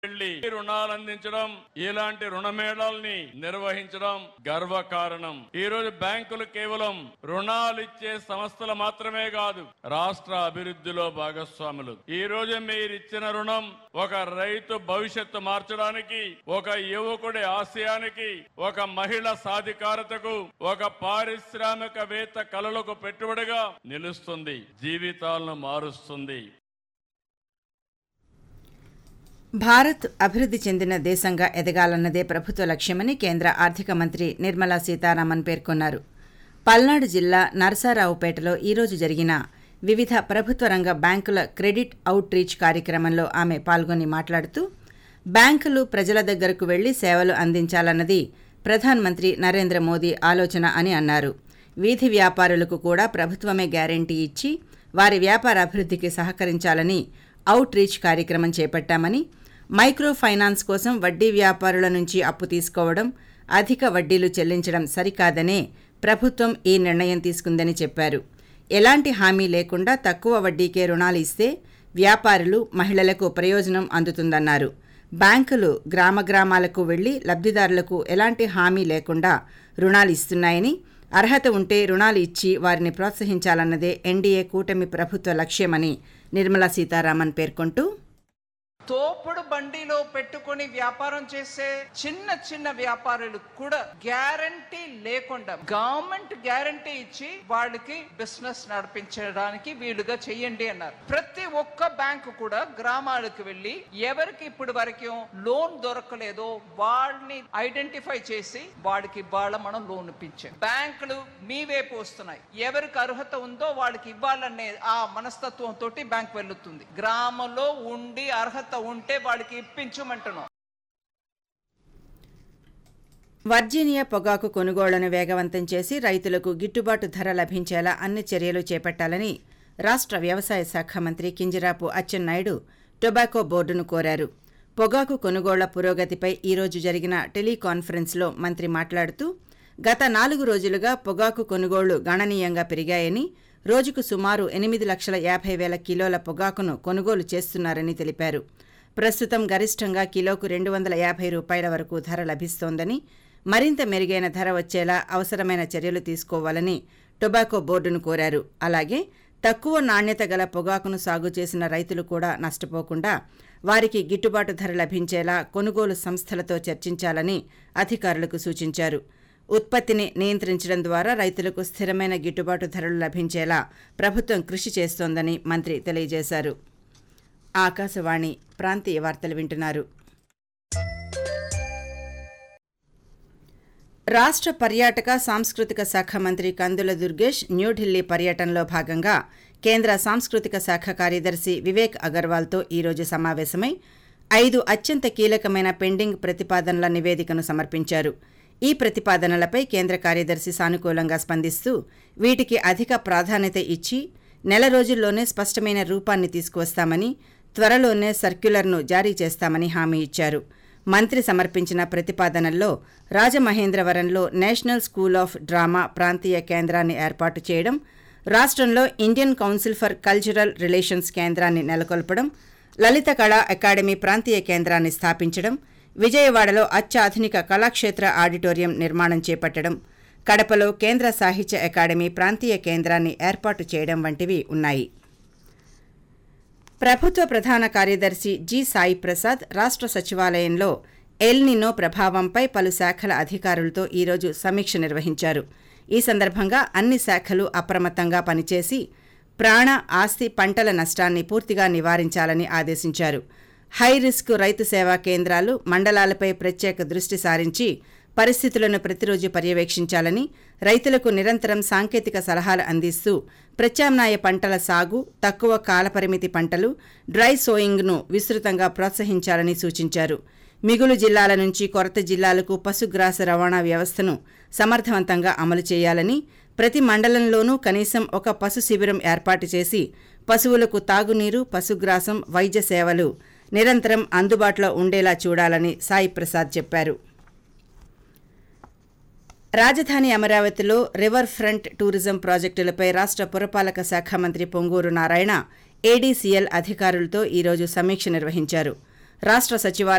వెళ్లి రుణాలు అందించడం ఇలాంటి రుణమేళాల్ని నిర్వహించడం గర్వకారణం ఈ రోజు బ్యాంకులు కేవలం రుణాలు ఇచ్చే సంస్థలు మాత్రమే కాదు రాష్ట్ర అభివృద్ధిలో భాగస్వాములు ఈ రోజు మీరు ఇచ్చిన రుణం ఒక రైతు భవిష్యత్తు మార్చడానికి ఒక యువకుడి ఆశయానికి ఒక మహిళ సాధికారతకు ఒక పారిశ్రామికవేత్త కలలకు పెట్టుబడిగా నిలుస్తుంది జీవితాలను మారుస్తుంది భారత్ అభివృద్ధి చెందిన దేశంగా ఎదగాలన్నదే ప్రభుత్వ లక్ష్యమని కేంద్ర ఆర్థిక మంత్రి నిర్మలా సీతారామన్ పేర్కొన్నారు పల్నాడు జిల్లా నరసారావుపేటలో ఈరోజు జరిగిన వివిధ ప్రభుత్వ రంగ బ్యాంకుల క్రెడిట్ అవుట్ రీచ్ కార్యక్రమంలో ఆమె పాల్గొని మాట్లాడుతూ బ్యాంకులు ప్రజల దగ్గరకు వెళ్లి సేవలు అందించాలన్నది ప్రధానమంత్రి నరేంద్ర మోదీ ఆలోచన అని అన్నారు వీధి వ్యాపారులకు కూడా ప్రభుత్వమే గ్యారెంటీ ఇచ్చి వారి వ్యాపార అభివృద్ధికి సహకరించాలని అవుట్ రీచ్ కార్యక్రమం చేపట్టామని మైక్రో ఫైనాన్స్ కోసం వడ్డీ వ్యాపారుల నుంచి అప్పు తీసుకోవడం అధిక వడ్డీలు చెల్లించడం సరికాదనే ప్రభుత్వం ఈ నిర్ణయం తీసుకుందని చెప్పారు ఎలాంటి హామీ లేకుండా తక్కువ వడ్డీకే రుణాలు ఇస్తే వ్యాపారులు మహిళలకు ప్రయోజనం అందుతుందన్నారు బ్యాంకులు గ్రామ గ్రామాలకు వెళ్లి లబ్ధిదారులకు ఎలాంటి హామీ లేకుండా రుణాలు ఇస్తున్నాయని అర్హత ఉంటే రుణాలు ఇచ్చి వారిని ప్రోత్సహించాలన్నదే ఎన్డీఏ కూటమి ప్రభుత్వ లక్ష్యమని నిర్మలా సీతారామన్ పేర్కొంటూ తోపుడు బండిలో పెట్టుకొని వ్యాపారం చేసే చిన్న చిన్న వ్యాపారులకు కూడా గ్యారంటీ లేకుండా గవర్నమెంట్ గ్యారంటీ ఇచ్చి వాళ్ళకి బిజినెస్ నడిపించడానికి వీలుగా చెయ్యండి అన్నారు ప్రతి ఒక్క బ్యాంకు కూడా గ్రామాలకు వెళ్ళి ఎవరికి ఇప్పుడు వరకు లోన్ దొరకలేదో వాళ్ళని ఐడెంటిఫై చేసి వాడికి వాళ్ళ మనం లోన్ ఇప్పించాం బ్యాంకులు మీ వైపు వస్తున్నాయి ఎవరికి అర్హత ఉందో వాళ్ళకి ఇవ్వాలనే ఆ మనస్తత్వం తోటి బ్యాంక్ వెళ్తుంది గ్రామంలో ఉండి అర్హత ఉంటే వాళ్ళకి ఇప్పించమంటున్నాం వర్జీనియా పొగాకు కొనుగోళ్లను వేగవంతం చేసి రైతులకు గిట్టుబాటు ధర లభించేలా అన్ని చర్యలు చేపట్టాలని రాష్ట్ర వ్యవసాయ శాఖ మంత్రి కింజరాపు అచ్చెన్నాయుడు టొబాకో బోర్డును కోరారు పొగాకు కొనుగోళ్ల పురోగతిపై ఈరోజు జరిగిన టెలికాన్ఫరెన్స్లో మంత్రి మాట్లాడుతూ గత నాలుగు రోజులుగా పొగాకు కొనుగోళ్లు గణనీయంగా పెరిగాయని రోజుకు సుమారు ఎనిమిది లక్షల యాభై వేల కిలోల పొగాకును కొనుగోలు చేస్తున్నారని తెలిపారు ప్రస్తుతం గరిష్టంగా కిలోకు రెండు వందల యాభై రూపాయల వరకు ధర లభిస్తోందని మరింత మెరుగైన ధర వచ్చేలా అవసరమైన చర్యలు తీసుకోవాలని టొబాకో బోర్డును కోరారు అలాగే తక్కువ నాణ్యత గల పొగాకును సాగు చేసిన రైతులు కూడా నష్టపోకుండా వారికి గిట్టుబాటు ధర లభించేలా కొనుగోలు సంస్థలతో చర్చించాలని అధికారులకు సూచించారు ఉత్పత్తిని నియంత్రించడం ద్వారా రైతులకు స్థిరమైన గిట్టుబాటు ధరలు లభించేలా ప్రభుత్వం కృషి చేస్తోందని మంత్రి తెలియజేశారు ఆకాశవాణి ప్రాంతీయ వార్తలు వింటున్నారు రాష్ట్ర పర్యాటక సాంస్కృతిక శాఖ మంత్రి కందుల దుర్గేష్ న్యూఢిల్లీ పర్యటనలో భాగంగా కేంద్ర సాంస్కృతిక శాఖ కార్యదర్శి వివేక్ అగర్వాల్తో ఈరోజు సమావేశమై ఐదు అత్యంత కీలకమైన పెండింగ్ ప్రతిపాదనల నివేదికను సమర్పించారు ఈ ప్రతిపాదనలపై కేంద్ర కార్యదర్శి సానుకూలంగా స్పందిస్తూ వీటికి అధిక ప్రాధాన్యత ఇచ్చి నెల రోజుల్లోనే స్పష్టమైన రూపాన్ని తీసుకువస్తామని త్వరలోనే సర్క్యులర్ను జారీ చేస్తామని హామీ ఇచ్చారు మంత్రి సమర్పించిన ప్రతిపాదనల్లో రాజమహేంద్రవరంలో నేషనల్ స్కూల్ ఆఫ్ డ్రామా ప్రాంతీయ కేంద్రాన్ని ఏర్పాటు చేయడం రాష్ట్రంలో Indian council for cultural relations కేంద్రాన్ని నెలకొల్పడం లలిత కళా అకాడమీ ప్రాంతీయ కేంద్రాన్ని స్థాపించడం విజయవాడలో అత్యాధునిక కళాక్షేత్ర ఆడిటోరియం నిర్మాణం చేపట్టడం కడపలో కేంద్ర సాహిత్య అకాడమీ ప్రాంతీయ కేంద్రాన్ని ఏర్పాటు చేయడం వంటివి ఉన్నాయి ప్రభుత్వ ప్రధాన కార్యదర్శి జి సాయి ప్రసాద్ రాష్ట్ర సచివాలయంలో ఎల్నినో ప్రభావంపై పలు శాఖల అధికారులతో ఈరోజు సమీక్ష నిర్వహించారు ఈ సందర్భంగా అన్ని శాఖలు అప్రమత్తంగా పనిచేసి ప్రాణ ఆస్తి పంటల నష్టాన్ని పూర్తిగా నివారించాలని ఆదేశించారు హై రిస్క్ రైతు సేవా కేంద్రాలు మండలాలపై ప్రత్యేక దృష్టి సారించి పరిస్థితులను ప్రతిరోజు పర్యవేక్షించాలని రైతులకు నిరంతరం సాంకేతిక సలహాలు అందిస్తూ ప్రత్యామ్నాయ పంటల సాగు తక్కువ కాలపరిమితి పంటలు డ్రై సోయింగ్ను విస్తృతంగా ప్రోత్సహించాలని సూచించారు మిగులు జిల్లాల నుంచి కొరత జిల్లాలకు పశుగ్రాస రవాణా వ్యవస్థను సమర్థవంతంగా అమలు చేయాలని ప్రతి మండలంలోనూ కనీసం ఒక పశు శిబిరం ఏర్పాటు చేసి పశువులకు తాగునీరు పశుగ్రాసం వైద్య సేవలు నిరంతరం అందుబాటులో ఉండేలా చూడాలని సాయి ప్రసాద్ చెప్పారు రాజధాని అమరావతిలో రివర్ ఫ్రంట్ టూరిజం ప్రాజెక్టులపై రాష్ట్ర పురపాలక శాఖ మంత్రి పొంగూరు నారాయణ ఏడీసీఎల్ అధికారులతో ఈరోజు సమీక్ష నిర్వహించారు రాష్ట్ర సచివాలయం